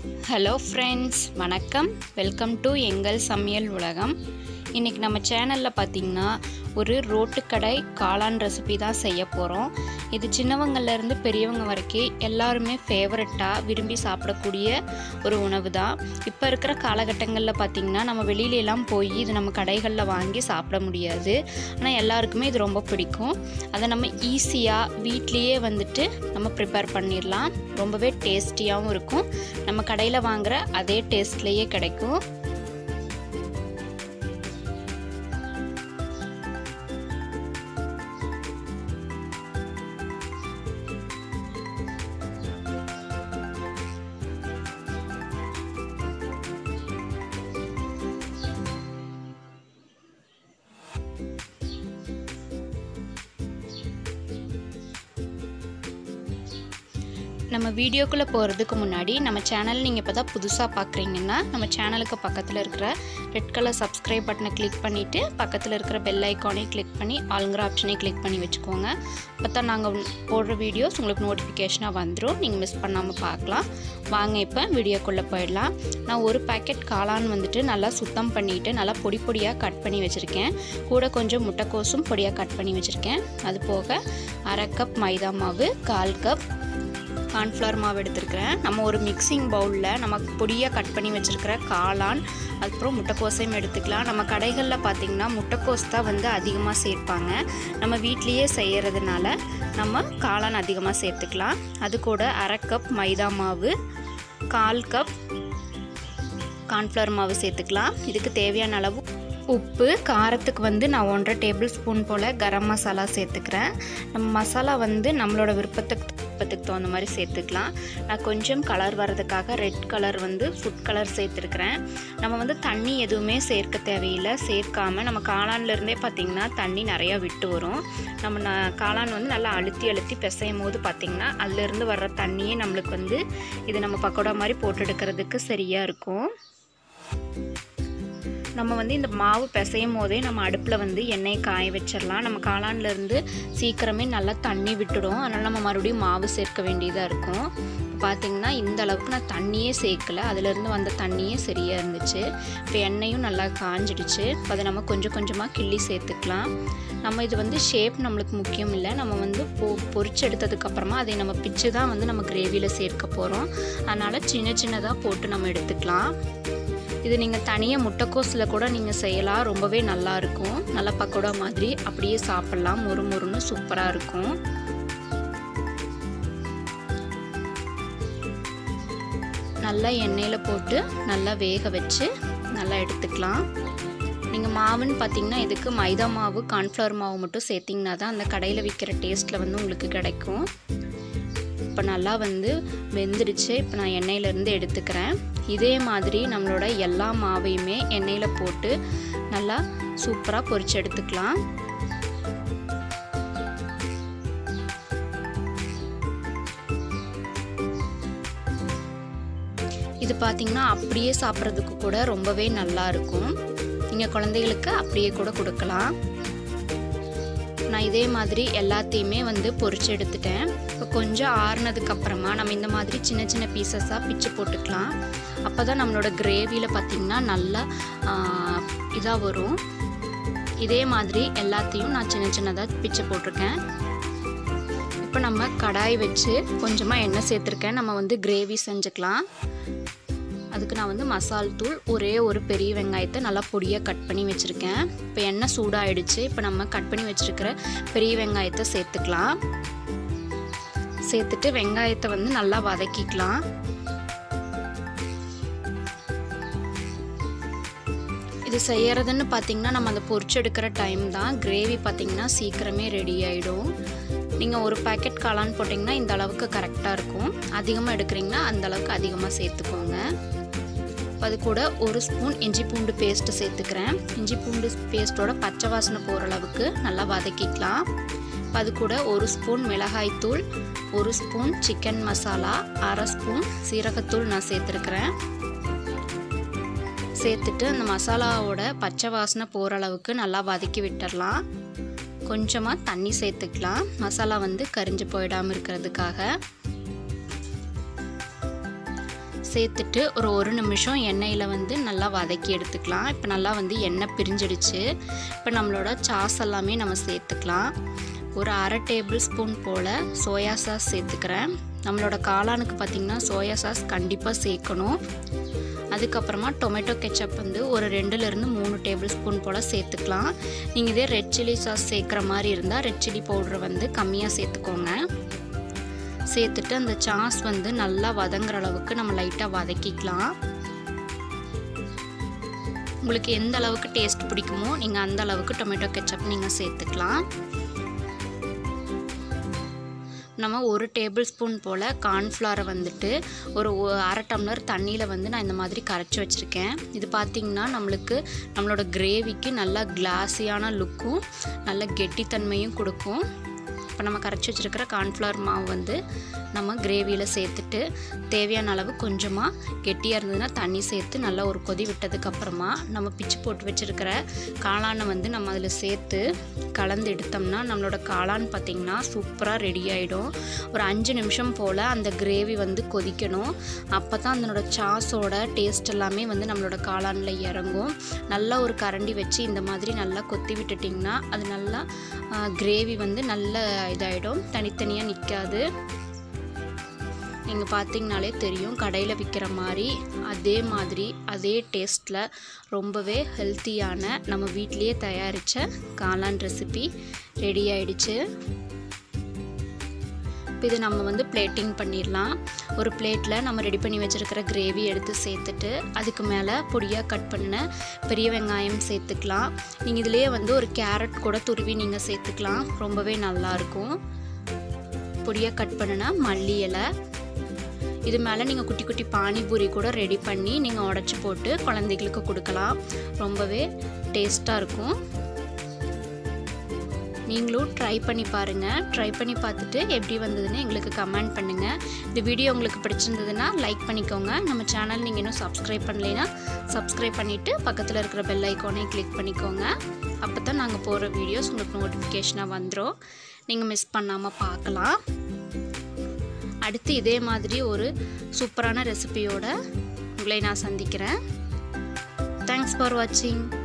hello friends வணக்கம் welcome to எங்கள் சமையல் உலகம் இன்றைக்கி நம்ம சேனலில் பார்த்திங்கன்னா ஒரு ரோட்டுக்கடை காளான் ரெசிபி தான் செய்ய போகிறோம் இது சின்னவங்கள்லேருந்து பெரியவங்க வரைக்கும் எல்லாருமே ஃபேவரட்டாக விரும்பி சாப்பிடக்கூடிய ஒரு உணவு தான் இப்போ இருக்கிற காலகட்டங்களில் பார்த்திங்கன்னா நம்ம வெளியிலலாம் போய் இது நம்ம கடைகளில் வாங்கி சாப்பிட முடியாது ஆனால் எல்லாருக்குமே இது ரொம்ப பிடிக்கும் அதை நம்ம ஈஸியாக வீட்லேயே வந்துட்டு நம்ம ப்ரிப்பேர் பண்ணிடலாம் ரொம்பவே டேஸ்டியாகவும் இருக்கும் நம்ம கடையில் வாங்குகிற அதே டேஸ்ட்லேயே கிடைக்கும் நம்ம வீடியோக்குள்ளே போகிறதுக்கு முன்னாடி நம்ம சேனல் நீங்கள் இப்போ தான் புதுசாக பார்க்குறீங்கன்னா நம்ம சேனலுக்கு பக்கத்தில் இருக்கிற ரெட் கலர் சப்ஸ்கிரைப் பட்டனை கிளிக் பண்ணிவிட்டு பக்கத்தில் இருக்கிற பெல் ஐக்கானை கிளிக் பண்ணி ஆளுங்கிற ஆப்ஷனை கிளிக் பண்ணி வச்சுக்கோங்க அப்போ தான் நாங்கள் போடுற வீடியோஸ் உங்களுக்கு நோட்டிஃபிகேஷனாக வந்துடும் நீங்கள் மிஸ் பண்ணாமல் பார்க்கலாம் வாங்க இப்போ வீடியோக்குள்ளே போயிடலாம் நான் ஒரு பேக்கெட் காளான் வந்துட்டு நல்லா சுத்தம் பண்ணிவிட்டு நல்லா பொடி பொடியாக கட் பண்ணி வச்சுருக்கேன் கூட கொஞ்சம் முட்டைக்கோசும் பொடியாக கட் பண்ணி வச்சுருக்கேன் அது போக அரை கப் மைதா மாவு கால் கப் கார்ன்ஃப்ளவர் மாவு எடுத்துருக்கிறேன் நம்ம ஒரு மிக்சிங் பவுலில் நம்ம பொடியாக கட் பண்ணி வச்சுருக்கிற காளான் அதுக்கப்புறம் முட்டைக்கோசையும் எடுத்துக்கலாம் நம்ம கடைகளில் பார்த்திங்கன்னா முட்டைக்கோஸ் தான் வந்து அதிகமாக சேர்ப்பாங்க நம்ம வீட்லேயே செய்கிறதுனால நம்ம காளான் அதிகமாக சேர்த்துக்கலாம் அது கூட அரை கப் மைதா மாவு கால் கப் கார்ன்ஃப்ளவர் மாவு சேர்த்துக்கலாம் இதுக்கு தேவையான அளவு உப்பு காரத்துக்கு வந்து நான் ஒன்றரை டேபிள் ஸ்பூன் போல் கரம் மசாலா சேர்த்துக்கிறேன் நம்ம மசாலா வந்து நம்மளோட விருப்பத்துக்கு விருப்பத்துக்கு தகுந்த மாதிரி சேர்த்துக்கலாம் நான் கொஞ்சம் கலர் வர்றதுக்காக ரெட் கலர் வந்து ஃபுட் கலர் சேர்த்துருக்குறேன் நம்ம வந்து தண்ணி எதுவுமே சேர்க்க தேவையில்லை சேர்க்காம நம்ம காளான்லேருந்தே பார்த்திங்கன்னா தண்ணி நிறையா விட்டு வரும் நம்ம ந காளான் வந்து நல்லா அழுத்தி அழுத்தி பிசையும் போது பார்த்திங்கன்னா அதுலேருந்து வர்ற தண்ணியே நம்மளுக்கு வந்து இது நம்ம பக்கோடா மாதிரி போட்டு எடுக்கிறதுக்கு சரியாக இருக்கும் நம்ம வந்து இந்த மாவு பிசையும் போதே நம்ம அடுப்பில் வந்து எண்ணெயை காய வச்சிடலாம் நம்ம காளான்லேருந்து சீக்கிரமே நல்லா தண்ணி விட்டுடும் அதனால் நம்ம மறுபடியும் மாவு சேர்க்க வேண்டியதாக இருக்கும் பார்த்திங்கன்னா இந்த அளவுக்கு நான் தண்ணியே சேர்க்கல அதுலேருந்து வந்த தண்ணியே சரியாக இருந்துச்சு இப்போ எண்ணெயும் நல்லா காஞ்சிடுச்சு அதை நம்ம கொஞ்சம் கொஞ்சமாக கிள்ளி சேர்த்துக்கலாம் நம்ம இது வந்து ஷேப் நம்மளுக்கு முக்கியம் இல்லை நம்ம வந்து பொ பொரிச்சு எடுத்ததுக்கப்புறமா அதை நம்ம பிச்சு தான் வந்து நம்ம கிரேவியில் சேர்க்க போகிறோம் அதனால் சின்ன சின்னதாக போட்டு நம்ம எடுத்துக்கலாம் இது நீங்கள் தனியாக முட்டைக்கோஸில் கூட நீங்கள் செய்யலாம் ரொம்பவே நல்லாயிருக்கும் நல்லா பக்கோடா மாதிரி அப்படியே சாப்பிட்லாம் மொறு மொறுன்னு சூப்பராக இருக்கும் நல்லா எண்ணெயில் போட்டு நல்லா வேக வச்சு நல்லா எடுத்துக்கலாம் நீங்கள் மாவுன்னு பார்த்தீங்கன்னா இதுக்கு மைதா மாவு கார்ன்ஃப்ளவர் மாவு மட்டும் சேர்த்திங்கன்னா தான் அந்த கடையில் விற்கிற டேஸ்ட்டில் வந்து உங்களுக்கு கிடைக்கும் இப்போ நல்லா வந்து வெந்துடுச்சு இப்போ நான் எண்ணெயிலேருந்து எடுத்துக்கிறேன் இதே மாதிரி நம்மளோட எல்லா மாவையுமே எண்ணெயில் போட்டு நல்லா சூப்பராக பொரிச்சு எடுத்துக்கலாம் இது பார்த்திங்கன்னா அப்படியே சாப்பிட்றதுக்கு கூட ரொம்பவே நல்லா இருக்கும் நீங்கள் குழந்தைகளுக்கு அப்படியே கூட கொடுக்கலாம் நான் இதே மாதிரி எல்லாத்தையுமே வந்து பொரிச்சு எடுத்துட்டேன் இப்போ கொஞ்சம் ஆறுனதுக்கு அப்புறமா நம்ம இந்த மாதிரி சின்ன சின்ன பீசஸாக பிச்சு போட்டுக்கலாம் அப்போ தான் நம்மளோட கிரேவியில் பார்த்திங்கன்னா நல்லா இதாக வரும் இதே மாதிரி எல்லாத்தையும் நான் சின்ன சின்னதாக பிச்சு போட்டிருக்கேன் இப்போ நம்ம கடாய் வச்சு கொஞ்சமாக எண்ணெய் சேர்த்துருக்கேன் நம்ம வந்து கிரேவி செஞ்சுக்கலாம் அதுக்கு நான் வந்து மசால் தூள் ஒரே ஒரு பெரிய வெங்காயத்தை நல்லா பொடியாக கட் பண்ணி வச்சுருக்கேன் இப்போ எண்ணெய் சூடாகிடுச்சு இப்போ நம்ம கட் பண்ணி வச்சுருக்கிற பெரிய வெங்காயத்தை சேர்த்துக்கலாம் சேர்த்துட்டு வெங்காயத்தை வந்து நல்லா வதக்கிக்கலாம் இது செய்யறதுன்னு பார்த்தீங்கன்னா நம்ம அதை பொரிச்சு எடுக்கிற டைம் தான் கிரேவி பார்த்திங்கன்னா சீக்கிரமே ரெடி ஆகிடும் நீங்கள் ஒரு பேக்கெட் காளான் போட்டிங்கன்னா இந்த அளவுக்கு கரெக்டாக இருக்கும் அதிகமாக எடுக்கிறீங்கன்னா அந்த அளவுக்கு அதிகமாக சேர்த்துக்கோங்க அது கூட ஒரு ஸ்பூன் இஞ்சி பூண்டு பேஸ்ட்டு சேர்த்துக்கிறேன் இஞ்சி பூண்டு பேஸ்ட்டோட பச்சை வாசனை போகிற அளவுக்கு நல்லா வதக்கிக்கலாம் அது கூட ஒரு ஸ்பூன் மிளகாய்த்தூள் ஒரு ஸ்பூன் சிக்கன் மசாலா அரை ஸ்பூன் சீரகத்தூள் நான் சேர்த்துருக்குறேன் சேர்த்துட்டு அந்த மசாலாவோட பச்சை வாசனை போகிற அளவுக்கு நல்லா வதக்கி விட்டுடலாம் கொஞ்சமாக தண்ணி சேர்த்துக்கலாம் மசாலா வந்து கரிஞ்சு போயிடாமல் இருக்கிறதுக்காக சேர்த்துட்டு ஒரு ஒரு நிமிஷம் எண்ணெயில் வந்து நல்லா வதக்கி எடுத்துக்கலாம் இப்போ நல்லா வந்து எண்ணெய் பிரிஞ்சிடுச்சு இப்போ நம்மளோட சாஸ் எல்லாமே நம்ம சேர்த்துக்கலாம் ஒரு அரை டேபிள் ஸ்பூன் போல் சோயா சாஸ் சேர்த்துக்கிறேன் நம்மளோட காளானுக்கு பார்த்திங்கன்னா சோயா சாஸ் கண்டிப்பாக சேர்க்கணும் அதுக்கப்புறமா டொமேட்டோ கெச்சப் வந்து ஒரு ரெண்டுலேருந்து மூணு டேபிள் ஸ்பூன் போல் சேர்த்துக்கலாம் நீங்கள் இதே ரெட் சில்லி சாஸ் சேர்க்குற மாதிரி இருந்தால் ரெட் சில்லி பவுடரை வந்து கம்மியாக சேர்த்துக்கோங்க சேர்த்துட்டு அந்த சாஸ் வந்து நல்லா வதங்குற அளவுக்கு நம்ம லைட்டாக வதக்கிக்கலாம் உங்களுக்கு எந்த அளவுக்கு டேஸ்ட் பிடிக்குமோ நீங்கள் அந்த அளவுக்கு டொமேட்டோ கெச்சப் நீங்கள் சேர்த்துக்கலாம் நம்ம ஒரு டேபிள் ஸ்பூன் போல் கார்ன்ஃப்ளவரை வந்துட்டு ஒரு அரை டம்ளர் தண்ணியில் வந்து நான் இந்த மாதிரி கரைச்சி வச்சுருக்கேன் இது பார்த்திங்கன்னா நம்மளுக்கு நம்மளோட கிரேவிக்கு நல்லா கிளாஸியான லுக்கும் நல்ல கெட்டித்தன்மையும் கொடுக்கும் இப்போ நம்ம கரைச்சி வச்சுருக்கிற கார்ன்ஃப்ளவர் மாவு வந்து நம்ம கிரேவியில் சேர்த்துட்டு தேவையான அளவு கொஞ்சமாக கெட்டியாக இருந்ததுன்னா தண்ணி சேர்த்து நல்லா ஒரு கொதி விட்டதுக்கப்புறமா நம்ம பிச்சு போட்டு வச்சுருக்கிற காளானை வந்து நம்ம அதில் சேர்த்து கலந்து எடுத்தோம்னா நம்மளோட காளான் பார்த்திங்கன்னா சூப்பராக ரெடி ஆகிடும் ஒரு அஞ்சு நிமிஷம் போல் அந்த கிரேவி வந்து கொதிக்கணும் அப்போ தான் அதனோட சாஸோட டேஸ்ட் எல்லாமே வந்து நம்மளோட காளானில் இறங்கும் நல்லா ஒரு கரண்டி வச்சு இந்த மாதிரி நல்லா கொத்தி விட்டுட்டிங்கன்னா அது நல்லா கிரேவி வந்து நல்ல இதாகிடும் தனித்தனியாக நிற்காது நீங்கள் பார்த்தீங்கனாலே தெரியும் கடையில் விற்கிற மாதிரி அதே மாதிரி அதே டேஸ்ட்டில் ரொம்பவே ஹெல்த்தியான நம்ம வீட்லேயே தயாரித்த காளான் ரெசிபி ரெடி ஆயிடுச்சு இப்போ இது நம்ம வந்து பிளேட்டிங் பண்ணிடலாம் ஒரு பிளேட்டில் நம்ம ரெடி பண்ணி வச்சுருக்கிற கிரேவி எடுத்து சேர்த்துட்டு அதுக்கு மேலே பொடியாக கட் பண்ணின பெரிய வெங்காயம் சேர்த்துக்கலாம் நீங்கள் இதிலேயே வந்து ஒரு கேரட் கூட துருவி நீங்கள் சேர்த்துக்கலாம் ரொம்பவே நல்லாயிருக்கும் பொடியாக கட் பண்ணின மல்லி இலை இது மேலே நீங்கள் குட்டி குட்டி பானிபூரி கூட ரெடி பண்ணி நீங்கள் உடச்சி போட்டு குழந்தைகளுக்கு கொடுக்கலாம் ரொம்பவே டேஸ்ட்டாக இருக்கும் நீங்களும் ட்ரை பண்ணி பாருங்கள் ட்ரை பண்ணி பார்த்துட்டு எப்படி வந்ததுன்னு எங்களுக்கு கமெண்ட் பண்ணுங்கள் இந்த வீடியோ உங்களுக்கு பிடிச்சிருந்ததுன்னா லைக் பண்ணிக்கோங்க நம்ம சேனல் நீங்கள் இன்னும் சப்ஸ்கிரைப் பண்ணலைன்னா சப்ஸ்கிரைப் பண்ணிவிட்டு பக்கத்தில் இருக்கிற பெல் ஐக்கானை கிளிக் பண்ணிக்கோங்க அப்போ தான் நாங்கள் போகிற வீடியோஸ் உங்களுக்கு நோட்டிஃபிகேஷனாக வந்துடும் நீங்கள் மிஸ் பண்ணாமல் பார்க்கலாம் அடுத்து இதே மாதிரி ஒரு சூப்பரான ரெசிபியோட உங்களை நான் சந்திக்கிறேன் தேங்க்ஸ் ஃபார் வாட்சிங்